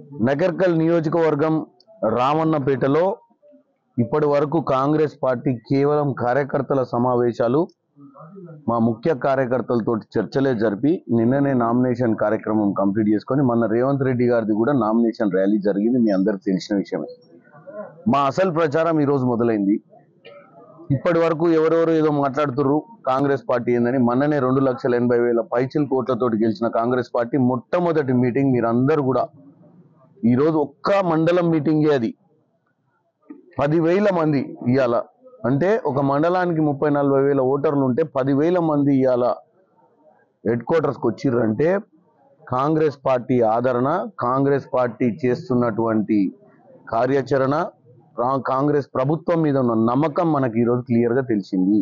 నగర్కల్ నియోజకవర్గం రామన్నపేటలో ఇప్పటి వరకు కాంగ్రెస్ పార్టీ కేవలం కార్యకర్తల సమావేశాలు మా ముఖ్య కార్యకర్తలతో చర్చలే జరిపి నిన్ననే నామినేషన్ కార్యక్రమం కంప్లీట్ చేసుకొని మొన్న రేవంత్ రెడ్డి గారిది కూడా నామినేషన్ ర్యాలీ జరిగింది మీ అందరికి తెలిసిన విషయమే మా అసలు ప్రచారం ఈరోజు మొదలైంది ఇప్పటి వరకు ఎవరెవరు ఏదో మాట్లాడుతుర్రు కాంగ్రెస్ పార్టీ ఏందని మొన్ననే రెండు లక్షల ఎనభై వేల పైచిల్ కోట్లతోటి గెలిచిన కాంగ్రెస్ పార్టీ మొట్టమొదటి మీటింగ్ మీరందరూ కూడా ఈరోజు ఒక్క మండలం మీటింగే అది పదివేల మంది ఇవాళ అంటే ఒక మండలానికి ముప్పై నలభై వేల ఓటర్లు ఉంటే పదివేల మంది ఇవాళ హెడ్ క్వార్టర్స్కి వచ్చిర్రంటే కాంగ్రెస్ పార్టీ ఆదరణ కాంగ్రెస్ పార్టీ చేస్తున్నటువంటి కార్యాచరణ రా- కాంగ్రెస్ ప్రభుత్వం మీద ఉన్న నమ్మకం మనకి ఈరోజు క్లియర్గా తెలిసింది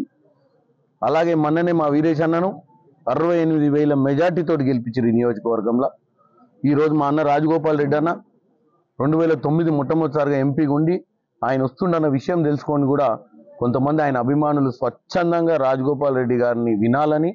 అలాగే మొన్ననే మా వీరేష్ అన్నను అరవై ఎనిమిది వేల మెజార్టీతో గెలిపించారు ఈ నియోజకవర్గంలో ఈరోజు మా అన్న రాజగోపాల్ రెడ్డి అన్న రెండు వేల తొమ్మిది మొట్టమొదటిసారిగా ఎంపీగా ఉండి ఆయన వస్తుండన్న విషయం తెలుసుకొని కూడా కొంతమంది ఆయన అభిమానులు స్వచ్ఛందంగా రాజగోపాల్ రెడ్డి గారిని వినాలని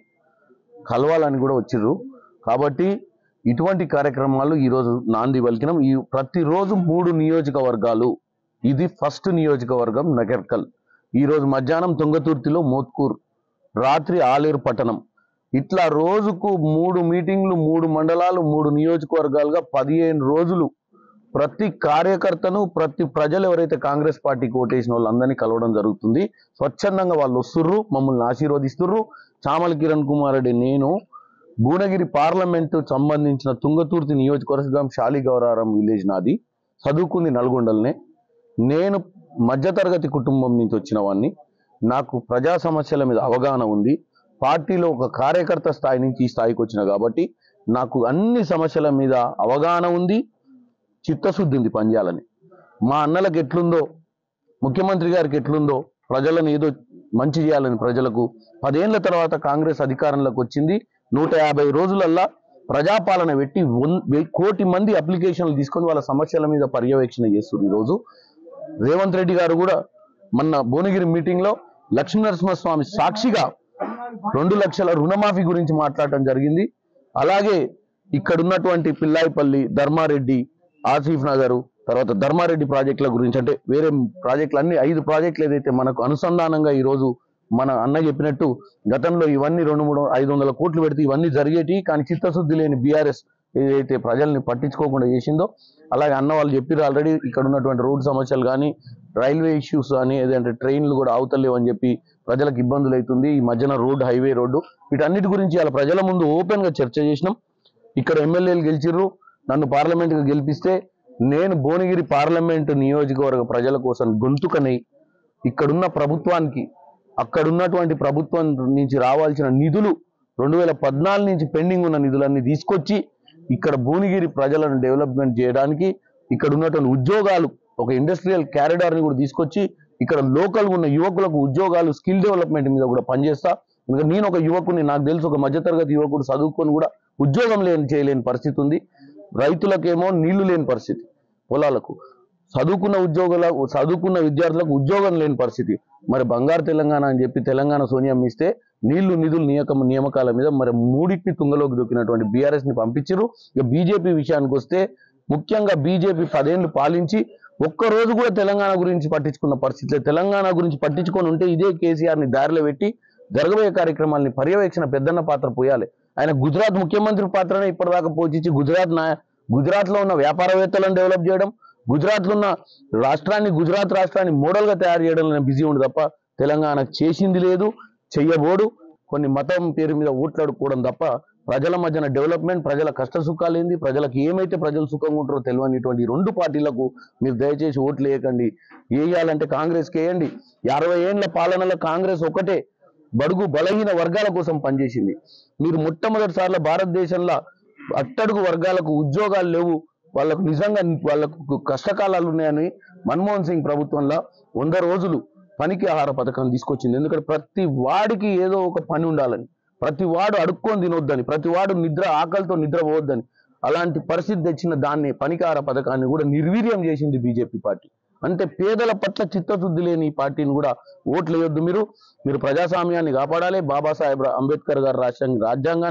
కలవాలని కూడా వచ్చిర్రు కాబట్టి ఇటువంటి కార్యక్రమాలు ఈరోజు నాంది పలికినాం ఈ ప్రతిరోజు మూడు నియోజకవర్గాలు ఇది ఫస్ట్ నియోజకవర్గం నగర్కల్ ఈరోజు మధ్యాహ్నం తుంగతుర్తిలో మోత్కూర్ రాత్రి ఆలేరు పట్టణం ఇట్లా రోజుకు మూడు మీటింగ్లు మూడు మండలాలు మూడు నియోజకవర్గాలుగా పదిహేను రోజులు ప్రతి కార్యకర్తను ప్రతి ప్రజలు ఎవరైతే కాంగ్రెస్ పార్టీకి ఓటేసిన వాళ్ళందరినీ కలవడం జరుగుతుంది స్వచ్ఛందంగా వాళ్ళు వస్తుర్రు మమ్మల్ని ఆశీర్వదిస్తుర్రు చామల కిరణ్ కుమార్ రెడ్డి నేను భువనగిరి పార్లమెంటు సంబంధించిన తుంగతుర్తి నియోజకవర్గం శాలిగౌరారం విలేజ్ నాది చదువుకుంది నల్గొండలనే నేను మధ్యతరగతి కుటుంబం నుంచి వచ్చిన వాడిని నాకు ప్రజా సమస్యల మీద అవగాహన ఉంది పార్టీలో ఒక కార్యకర్త స్థాయి నుంచి ఈ స్థాయికి వచ్చిన కాబట్టి నాకు అన్ని సమస్యల మీద అవగాహన ఉంది చిత్తశుద్ధి ఉంది పనిచేయాలని మా అన్నలకు ఎట్లుందో ముఖ్యమంత్రి గారికి ఎట్లుందో ప్రజలను ఏదో మంచి చేయాలని ప్రజలకు పదేళ్ల తర్వాత కాంగ్రెస్ అధికారంలోకి వచ్చింది నూట యాభై రోజులల్లా ప్రజాపాలన పెట్టి వన్- వెయ్యి కోటి మంది అప్లికేషన్లు తీసుకొని వాళ్ళ సమస్యల మీద పర్యవేక్షణ చేస్తున్నారు ఈరోజు రేవంత్ రెడ్డి గారు కూడా మొన్న భువనగిరి మీటింగ్ లో లక్ష్మీనరసింహస్వామి సాక్షిగా రెండు లక్షల రుణమాఫీ గురించి మాట్లాడటం జరిగింది అలాగే ఇక్కడ ఉన్నటువంటి పిల్లాయిపల్లి ధర్మారెడ్డి ఆసిఫ్ నగర్ తర్వాత ధర్మారెడ్డి ప్రాజెక్టుల గురించి అంటే వేరే ప్రాజెక్టులు అన్ని ఐదు ప్రాజెక్టులు ఏదైతే మనకు అనుసంధానంగా ఈ రోజు మన అన్న చెప్పినట్టు గతంలో ఇవన్నీ రెండు మూడు ఐదు వందల కోట్లు పెడితే ఇవన్నీ జరిగేటి కానీ చిత్తశుద్ధి లేని బీఆర్ఎస్ ఏదైతే ప్రజల్ని పట్టించుకోకుండా చేసిందో అలాగే అన్న వాళ్ళు చెప్పారు ఆల్రెడీ ఇక్కడ ఉన్నటువంటి రోడ్డు సమస్యలు కానీ రైల్వే ఇష్యూస్ కానీ ఏదంటే ట్రైన్లు కూడా అవుతలేవు అని చెప్పి ప్రజలకు ఇబ్బందులు అవుతుంది ఈ మధ్యన రోడ్డు హైవే రోడ్డు వీటన్నిటి గురించి అలా ప్రజల ముందు ఓపెన్ గా చర్చ చేసినాం ఇక్కడ ఎమ్మెల్యేలు గెలిచిర్రు నన్ను పార్లమెంట్ గా గెలిపిస్తే నేను భువనగిరి పార్లమెంట్ నియోజకవర్గ ప్రజల కోసం గొంతుకనై ఇక్కడున్న ప్రభుత్వానికి అక్కడున్నటువంటి ప్రభుత్వం నుంచి రావాల్సిన నిధులు రెండు వేల పద్నాలుగు నుంచి పెండింగ్ ఉన్న నిధులన్నీ తీసుకొచ్చి ఇక్కడ భువనగిరి ప్రజలను డెవలప్మెంట్ చేయడానికి ఇక్కడ ఉన్నటువంటి ఉద్యోగాలు ఒక ఇండస్ట్రియల్ క్యారిడార్ ని కూడా తీసుకొచ్చి ఇక్కడ లోకల్ ఉన్న యువకులకు ఉద్యోగాలు స్కిల్ డెవలప్మెంట్ మీద కూడా పనిచేస్తా ఇంకా నేను ఒక యువకుని నాకు తెలుసు ఒక మధ్యతరగతి యువకుడు చదువుకొని కూడా ఉద్యోగం లేని చేయలేని పరిస్థితి ఉంది రైతులకేమో నీళ్లు లేని పరిస్థితి పొలాలకు చదువుకున్న ఉద్యోగుల చదువుకున్న విద్యార్థులకు ఉద్యోగం లేని పరిస్థితి మరి బంగారు తెలంగాణ అని చెప్పి తెలంగాణ సోనియం ఇస్తే నీళ్లు నిధులు నియకం నియామకాల మీద మరి మూడింటిని తుంగలోకి దొక్కినటువంటి బీఆర్ఎస్ ని పంపించారు ఇక బీజేపీ విషయానికి వస్తే ముఖ్యంగా బీజేపీ పదేళ్లు పాలించి ఒక్క రోజు కూడా తెలంగాణ గురించి పట్టించుకున్న పరిస్థితి లేదు తెలంగాణ గురించి పట్టించుకొని ఉంటే ఇదే కేసీఆర్ ని దారిలో పెట్టి జరగబోయే కార్యక్రమాల్ని పర్యవేక్షణ పెద్దన్న పాత్ర పోయాలి ఆయన గుజరాత్ ముఖ్యమంత్రి పాత్రనే ఇప్పటిదాకా పోషించి గుజరాత్ నా గుజరాత్ లో ఉన్న వ్యాపారవేత్తలను డెవలప్ చేయడం గుజరాత్ లో ఉన్న రాష్ట్రాన్ని గుజరాత్ రాష్ట్రాన్ని మోడల్ గా తయారు చేయడంలో బిజీ ఉండు తప్ప తెలంగాణ చేసింది లేదు చెయ్యబోడు కొన్ని మతం పేరు మీద ఓట్లాడుకోవడం తప్ప ప్రజల మధ్యన డెవలప్మెంట్ ప్రజల కష్ట సుఖాలు ఏంది ప్రజలకు ఏమైతే ప్రజలు సుఖంగా ఉంటారో తెలియనిటువంటి ఈ రెండు పార్టీలకు మీరు దయచేసి ఓట్లు వేయకండి వేయాలంటే కాంగ్రెస్కి వేయండి అరవై ఏండ్ల పాలనలో కాంగ్రెస్ ఒకటే బడుగు బలహీన వర్గాల కోసం పనిచేసింది మీరు మొట్టమొదటిసార్లు భారతదేశంలో అట్టడుగు వర్గాలకు ఉద్యోగాలు లేవు వాళ్ళకు నిజంగా వాళ్ళకు కష్టకాలాలు ఉన్నాయని మన్మోహన్ సింగ్ ప్రభుత్వంలో వంద రోజులు పనికి ఆహార పథకం తీసుకొచ్చింది ఎందుకంటే ప్రతి వాడికి ఏదో ఒక పని ఉండాలని ప్రతి వాడు అడుక్కొని తినొద్దని ప్రతి వాడు నిద్ర ఆకలితో నిద్ర పోవద్దని అలాంటి పరిస్థితి తెచ్చిన దాన్ని పనికార పథకాన్ని కూడా నిర్వీర్యం చేసింది బీజేపీ పార్టీ అంటే పేదల పట్ల చిత్తశుద్ధి లేని ఈ పార్టీని కూడా ఓట్లు వేయొద్దు మీరు మీరు ప్రజాస్వామ్యాన్ని కాపాడాలి బాబాసాహెబ్ రా- అంబేద్కర్ గారు రాసిన రాజ్యాంగంలో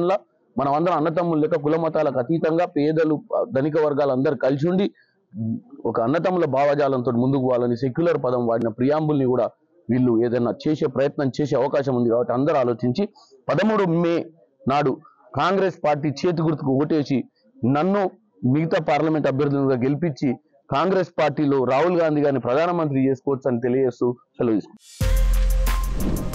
మనం అందరం అన్నతమ్ములు లెక్క కుల మతాలకు అతీతంగా పేదలు ధనిక వర్గాలు అందరు కలిసి ఉండి ఒక అన్నతమ్ముల భావజాలంతో ముందుకు పోవాలని సెక్యులర్ పదం వాడిన ప్రియాంబుల్ని కూడా వీళ్ళు ఏదైనా చేసే ప్రయత్నం చేసే అవకాశం ఉంది కాబట్టి అందరూ ఆలోచించి పదమూడు మే నాడు కాంగ్రెస్ పార్టీ చేతి గుర్తుకు ఓటేసి నన్ను మిగతా పార్లమెంట్ అభ్యర్థులుగా గెలిపించి కాంగ్రెస్ పార్టీలో రాహుల్ గాంధీ గారిని ప్రధానమంత్రి చేసుకోవచ్చు అని తెలియజేస్తూ సెలవు తీసుకుంటాను